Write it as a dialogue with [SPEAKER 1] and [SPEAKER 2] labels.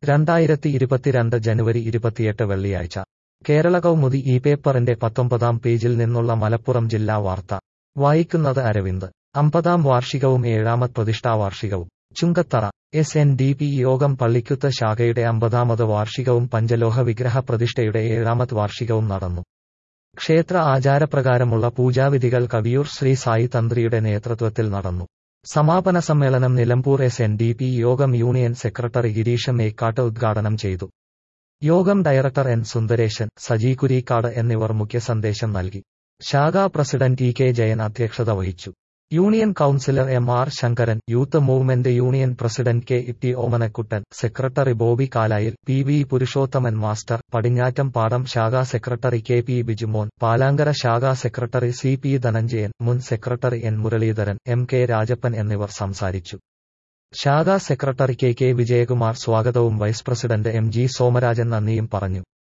[SPEAKER 1] രണ്ടായിരത്തി ഇരുപത്തിരണ്ട് ജനുവരി ഇരുപത്തിയെട്ട് വെള്ളിയാഴ്ച കേരള കൗമുദി ഈ പേപ്പറിന്റെ പത്തൊമ്പതാം പേജിൽ നിന്നുള്ള മലപ്പുറം ജില്ലാ വാർത്ത വായിക്കുന്നത് അരവിന്ദ് അമ്പതാം വാർഷികവും ഏഴാമത് പ്രതിഷ്ഠാവാർഷികവും Chungathara S N D P Yogam Pallikuthu ശാഖയുടെ അമ്പതാമത് വാർഷികവും പഞ്ചലോഹ വിഗ്രഹ പ്രതിഷ്ഠയുടെ ഏഴാമത് വാർഷികവും നടന്നു ക്ഷേത്ര ആചാരപ്രകാരമുള്ള പൂജാവിധികൾ കവിയൂർ ശ്രീ സായി തന്ത്രിയുടെ നേതൃത്വത്തിൽ നടന്നു സമാപന സമ്മേളനം Nilambur S N D P Yogam union secretary Gireesh Mekkattu ഉദ്ഘാടനം ചെയ്തു യോഗം ഡയറക്ടർ എൻ സുന്ദരേശൻ സജി കുരീക്കാട് എന്നിവർ മുഖ്യ സന്ദേശം നൽകി ശാഖാ പ്രസിഡന്റ് ടി കെ ജയൻ അധ്യക്ഷത വഹിച്ചു union councillor M R Sankaran youth movement union president K T Omanakuttan secretary Bobby Kalayil P V Purushothaman master Padinjattam Padam ശാഖാ secretary K P Bijumon Palankara ശാഖാ സെക്രട്ടറി സി പി ധനഞ്ജയൻ മുൻ secretary N Muraleedharan M K Rajappan എന്നിവർ സംസാരിച്ചു ശാഖാ സെക്രട്ടറി കെ കെ വിജയകുമാർ സ്വാഗതവും vice president M G Somarajan നന്ദിയും പറഞ്ഞു